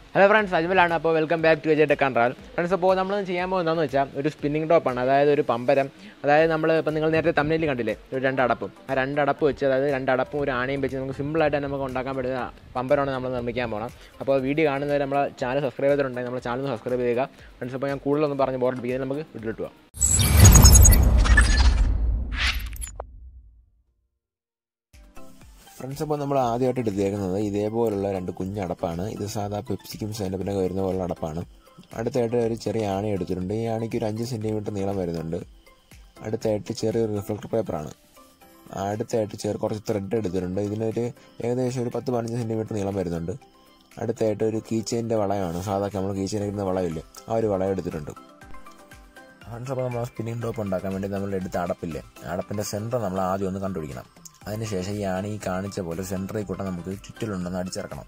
hello friends അജ്മലാണ് അപ്പോൾ welcome back to AJ tech and travel friends അപ്പോൾ നമ്മൾ ചെയ്യാൻ പോകുന്നതെന്ന് വെച്ചാൽ ഒരു സ്പിന്നിങ് ടോപ്പാണ് അതായത് ഒരു പമ്പരം അതായത് നമ്മൾ ഇപ്പോൾ നിങ്ങൾ നേരത്തെ തമിഴിൽ കണ്ടില്ലേ ഒരു രണ്ട് അടപ്പും ആ രണ്ട് അടപ്പ് വെച്ച് അതായത് രണ്ട് അടപ്പും ഒരു ആണയും വെച്ച് നമുക്ക് സിമ്പിളായിട്ട് തന്നെ നമുക്ക് ഉണ്ടാക്കാൻ പറ്റുന്ന പമ്പരമാണ് നമ്മൾ നിർമ്മിക്കാൻ പോകണം അപ്പോൾ വീഡിയോ കാണുന്നവർ നമ്മളെ ചാനൽ സബ്സ്ക്രൈബ് ചെയ്തിട്ടുണ്ടെങ്കിൽ നമ്മുടെ ചാനൽ സബ്സ്ക്രൈബ് ചെയ്യുക ഫ്രണ്ട്സ് അപ്പോൾ ഞാൻ കൂടുതലൊന്നും പറഞ്ഞ് ബോർഡിപ്പിക്കുന്നത് നമുക്ക് വീട്ടിലിട്ട് പോകാം ഫ്രണ്ട്സ് അപ്പോൾ നമ്മൾ ആദ്യമായിട്ട് എടുത്തേക്കുന്നത് ഇതേപോലുള്ള രണ്ട് കുഞ്ഞടപ്പാണ് ഇത് സാധാ പെപ്സിക്കും സെനപ്പിനൊക്കെ വരുന്ന പോലുള്ള അടപ്പാണ് അടുത്തായിട്ട് ഒരു ചെറിയ ആണി എടുത്തിട്ടുണ്ട് ഈ ആണിക്ക് ഒരു അഞ്ച് സെൻറ്റിമീറ്റർ നീളം വരുന്നുണ്ട് അടുത്തായിട്ട് ചെറിയൊരു റിഫ്ലക്ടർ പേപ്പറാണ് അടുത്തായിട്ട് ചെറു കുറച്ച് ത്രെഡ് എടുത്തിട്ടുണ്ട് ഇതിനൊരു ഏകദേശം ഒരു പത്ത് പതിനഞ്ച് സെൻറ്റിമീറ്റർ നീളം വരുന്നുണ്ട് അടുത്തായിട്ട് ഒരു കീച്ചേൻ്റെ വളയമാണ് സാധാ നമ്മൾ കീച്ചേൻ ഇടുന്ന വളയില്ലേ ആ ഒരു വളയം എടുത്തിട്ടുണ്ട് ഫ്രണ്ട്സ് അപ്പോൾ നമ്മൾ സ്പിന്നിങ് ടോപ്പ് ഉണ്ടാക്കാൻ വേണ്ടി നമ്മൾ എടുത്ത അടപ്പില്ലേ അടപ്പിൻ്റെ സെൻറ്റർ നമ്മൾ ആദ്യം ഒന്ന് കണ്ടുപിടിക്കണം അതിനുശേഷം ഈ ആണി ഈ കാണിച്ച പോലെ സെൻറ്ററിൽ കൂട്ടം നമുക്ക് ചുറ്റിലുണ്ടെന്ന് അടിച്ചിറക്കണം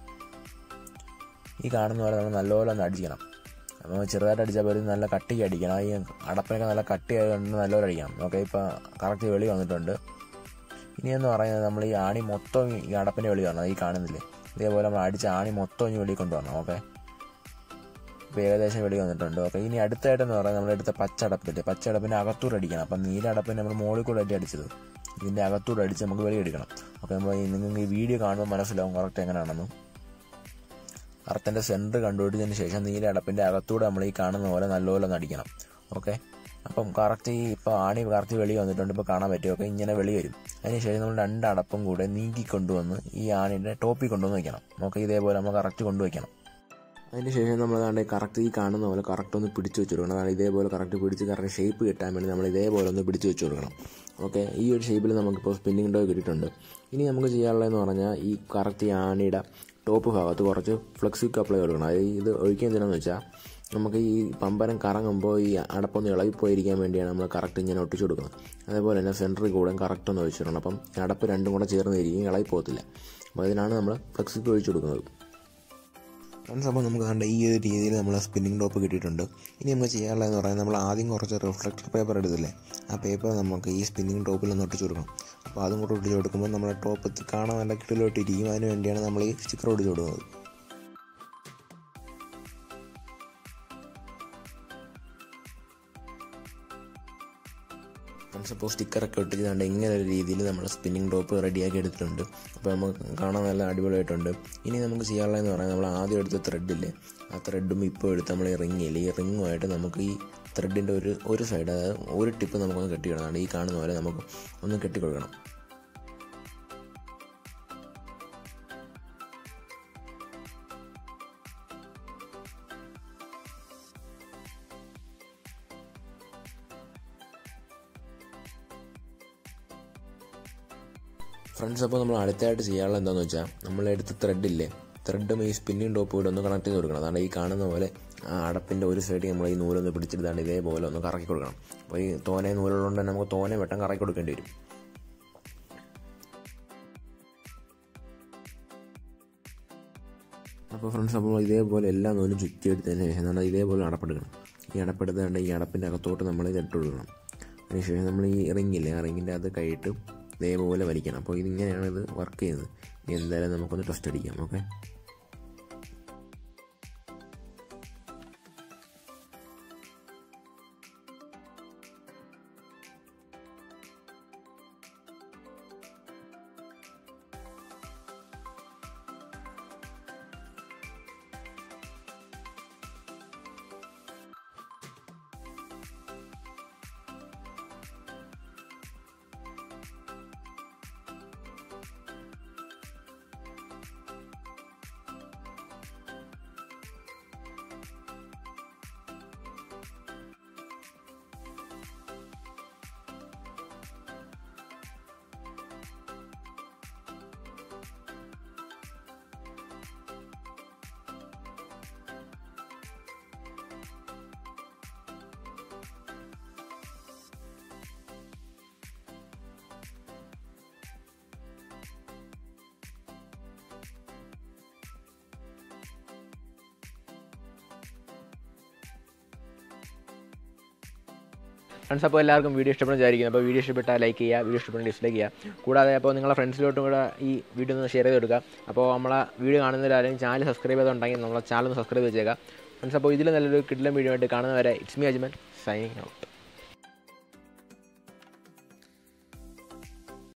ഈ കാണുന്ന പോലെ നമ്മൾ നല്ലപോലെ ഒന്ന് അടിക്കണം അപ്പോൾ ചെറുതായിട്ട് അടിച്ചാൽ പോലും നല്ല കട്ടിക്ക് അടിക്കണം ഈ അടപ്പിനൊക്കെ നല്ല കട്ടി ആയതുകൊണ്ട് നല്ലപോലെ അടിക്കണം ഓക്കെ ഇപ്പോൾ കറക്റ്റ് വെളി വന്നിട്ടുണ്ട് ഇനിയെന്ന് പറയുന്നത് നമ്മൾ ഈ ആണി മൊത്തം ഈ അടപ്പിൻ്റെ വെളി വരണം ഈ കാണുന്നില്ലേ ഇതേപോലെ നമ്മൾ അടിച്ച ആണി മൊത്തം ഇനി വെളി കൊണ്ടുവരണം ഓക്കെ ഇപ്പോൾ ഏകദേശം വെളി വന്നിട്ടുണ്ട് ഓക്കെ ഇനി അടുത്തായിട്ടെന്ന് പറയുന്നത് നമ്മൾ എടുത്ത പച്ചടപ്പില്ലേ പച്ചടപ്പിൻ്റെ അകത്തൂടെ അടിക്കണം അപ്പം നീല അടപ്പിന് നമ്മൾ മുകളിൽ കൂടെ ആയിട്ട് അടിച്ചത് ഇതിൻ്റെ അകത്തൂടെ അടിച്ച് നമുക്ക് വെളി എടുക്കണം ഓക്കെ നമ്മൾ നിങ്ങൾക്ക് ഈ വീഡിയോ കാണുമ്പോൾ മനസ്സിലാവും കറക്റ്റ് എങ്ങനെയാണെന്ന് കറക്റ്റിൻ്റെ സെൻറ്റർ കണ്ടുപിടിച്ചതിന് ശേഷം നീല അടപ്പിൻ്റെ അകത്തൂടെ നമ്മൾ ഈ കാണുന്ന പോലെ നല്ലപോലെ ഒന്ന് അടിക്കണം ഓക്കെ അപ്പം കറക്റ്റ് ഈ ഇപ്പോൾ ആണി കറക്റ്റ് വെളി വന്നിട്ടുണ്ട് ഇപ്പോൾ കാണാൻ പറ്റും ഓക്കെ ഇങ്ങനെ വെളി വരും അതിനുശേഷം നമ്മൾ രണ്ട് അടപ്പും കൂടെ നീക്കി കൊണ്ടുവന്ന് ഈ ആണിയുടെ ടോപ്പിൽ കൊണ്ടുവന്ന് വയ്ക്കണം ഓക്കെ ഇതേപോലെ നമ്മൾ കറക്റ്റ് കൊണ്ടുവയ്ക്കണം അതിനുശേഷം നമ്മൾ അതാണ്ട് കറക്റ്റ് ഈ കാണുന്ന പോലെ കറക്റ്റ് ഒന്ന് പിടിച്ച് വെച്ച് കൊടുക്കണം അതാണ് ഇതേപോലെ കറക്റ്റ് പിടിച്ച് കറക്റ്റ് ഷേപ്പ് കിട്ടാൻ വേണ്ടി നമ്മൾ ഇതേപോലെ ഒന്ന് പിടിച്ച് വെച്ച് കൊടുക്കണം ഓക്കെ ഈ ഒരു ഷേപ്പിൽ നമുക്കിപ്പോൾ സ്പിന്നിങ് ഡോ കിട്ടിയിട്ടുണ്ട് ഇനി നമുക്ക് ചെയ്യാനുള്ളതെന്ന് പറഞ്ഞാൽ ഈ കറക്റ്റ് ഈ ആണിയുടെ ടോപ്പ് ഭാഗത്ത് കുറച്ച് ഫ്ലെക്സിക്ക് അപ്ലൈ കൊടുക്കണം അതായത് ഇത് ഒഴിക്കുക എന്തിനാന്ന് വെച്ചാൽ നമുക്ക് ഈ പമ്പരം കറങ്ങുമ്പോൾ ഈ അടപ്പൊന്ന് ഇളകിപ്പോയിരിക്കാൻ വേണ്ടിയാണ് നമ്മൾ കറക്റ്റ് ഇങ്ങനെ ഒട്ടിച്ചു കൊടുക്കുന്നത് അതേപോലെ തന്നെ സെൻറ്ററിൽ കൂടെ കറക്റ്റ് ഒന്ന് ഒഴിച്ചിടണം അപ്പം ഈ അടപ്പ് രണ്ടും കൂടെ ചേർന്നിരിക്കും ഇളകി പോകത്തില്ല അപ്പോൾ അതിനാണ് നമ്മൾ ഫ്ലെക്സിക്ക് ഒഴിച്ചു കൊടുക്കുന്നത് ഫ്രണ്ട്സ് അപ്പോൾ നമുക്ക് കണ്ട ഈ ഒരു രീതിയിൽ നമ്മൾ സ്പിന്നിങ് ടോപ്പ് കിട്ടിയിട്ടുണ്ട് ഇനി നമുക്ക് ചെയ്യാനുള്ളതെന്ന് പറയുന്നത് നമ്മൾ ആദ്യം കുറച്ച് റിഫ്ലക്ടർ പേപ്പർ എടുത്തില്ലേ ആ പേപ്പർ നമുക്ക് ഈ സ്പിന്നിങ് ടോപ്പിൽ ഒന്ന് ഒട്ടിച്ചു കൊടുക്കണം അപ്പോൾ അതും കൂടെ ഒട്ടിച്ച് കൊടുക്കുമ്പോൾ നമ്മുടെ ടോപ്പ് കാണാൻ നല്ല കിട്ടിലോട്ടിരിക്കും അതിന് വേണ്ടിയാണ് നമ്മൾ ഈ സ്റ്റിക്കർ ഒട്ടിച്ച് കൊടുക്കുന്നത് ഫ്രണ്ട്സ് അപ്പോൾ സ്റ്റിക്കറൊക്കെ ഒട്ടിച്ചുകൊണ്ട് ഇങ്ങനെ ഒരു രീതിയിൽ നമ്മൾ സ്പിന്നിങ് ടോപ്പ് റെഡിയാക്കി എടുത്തിട്ടുണ്ട് അപ്പോൾ നമുക്ക് കാണാൻ നല്ല അടിപൊളിയായിട്ടുണ്ട് ഇനി നമുക്ക് ചെയ്യാനുള്ളതെന്ന് പറഞ്ഞാൽ നമ്മൾ ആദ്യം എടുത്ത ത്രെഡില്ലേ ആ ത്രെഡും ഇപ്പോൾ എടുത്ത് നമ്മൾ ഈ റിങ്ങില്ലേ ഈ റിങ്ങുമായിട്ട് നമുക്ക് ഈ ത്രെഡിൻ്റെ ഒരു ഒരു സൈഡ് അതായത് ഒരു ടിപ്പ് നമുക്കൊന്ന് കെട്ടിയിടണം ഈ കാണുന്ന പോലെ നമുക്ക് ഒന്ന് കെട്ടിക്കൊടുക്കണം ഫ്രണ്ട്സ് അപ്പോൾ നമ്മൾ അടുത്തായിട്ട് ചെയ്യാനുള്ള എന്താണെന്ന് വെച്ചാൽ നമ്മൾ എടുത്ത ത്രെഡില്ലേ ത്രെഡും ഈ സ്പിന്നിങ് ടോപ്പ് കൂടെ ഒന്ന് കണക്ട് ചെയ്ത് കൊടുക്കണം അതാണ് ഈ കാണുന്ന പോലെ ആ അടപ്പിൻ്റെ ഒരു സൈഡ് നമ്മൾ ഈ നൂലൊന്ന് പിടിച്ചെടുത്താണ്ട് ഇതേപോലെ ഒന്ന് കറക്കി കൊടുക്കണം അപ്പോൾ ഈ തോനെ നൂലുള്ളതുകൊണ്ട് തന്നെ നമുക്ക് തോനെ വെട്ടം കറക്കി കൊടുക്കേണ്ടി വരും അപ്പോൾ ഫ്രണ്ട്സ് അപ്പോൾ ഇതേപോലെ എല്ലാ നൂലും ചുറ്റിയെടുത്തതിന് ശേഷം നമ്മൾ ഇതേപോലെ അടപ്പെടുക്കണം ഈ അടപ്പെടുത്തുകൊണ്ട് ഈ അടപ്പിൻ്റെ അകത്തോട്ട് നമ്മൾ ഇത് ഇട്ട് കൊടുക്കണം അതിനുശേഷം നമ്മൾ ഈ റിങ്ങില്ലേ ആ റിങ്ങിൻ്റെ അത് കൈയിട്ട് ഇതേപോലെ വലിക്കണം അപ്പോൾ ഇതിങ്ങനെയാണ് ഇത് വർക്ക് ചെയ്യുന്നത് ഇനി എന്തായാലും നമുക്കൊന്ന് ടെസ്റ്റ് അടിക്കാം ഓക്കെ ഫ്രണ്ട്സ് അപ്പോൾ എല്ലാവർക്കും വീഡിയോ ഇഷ്ടപ്പെടുന്ന വിചാരിക്കുന്നു അപ്പോൾ വീഡിയോ ഇഷ്ടപ്പെട്ടാൽ ലൈക്ക് ചെയ്യുക വീഡിയോ ഇഷ്ടപ്പെടുന്ന ഡിസ്ലൈക്ക് ചെയ്യുക കൂടാതെ അപ്പോൾ നിങ്ങളെ ഫ്രണ്ട്സിലോട്ടും കൂടെ ഈ വീഡിയോ ഒന്ന് ഷെയർ ചെയ്ത് കൊടുക്കുക അപ്പോൾ നമ്മളെ വീഡിയോ കാണുന്നവരാരും ചാനൽ സബ്സ്ക്രൈബ് ചെയ്തുണ്ടെങ്കിൽ നമ്മളെ ചാനൽ ഒന്ന് സബ്സ്ക്രൈബ് ചെയ്തേക്കുക ഫ്രണ്ട്സ് അപ്പോൾ ഇതിൽ നല്ലൊരു കിഡിലും വീഡിയോ ആയിട്ട് കാണുന്നവരെ it's me Ajmal signing out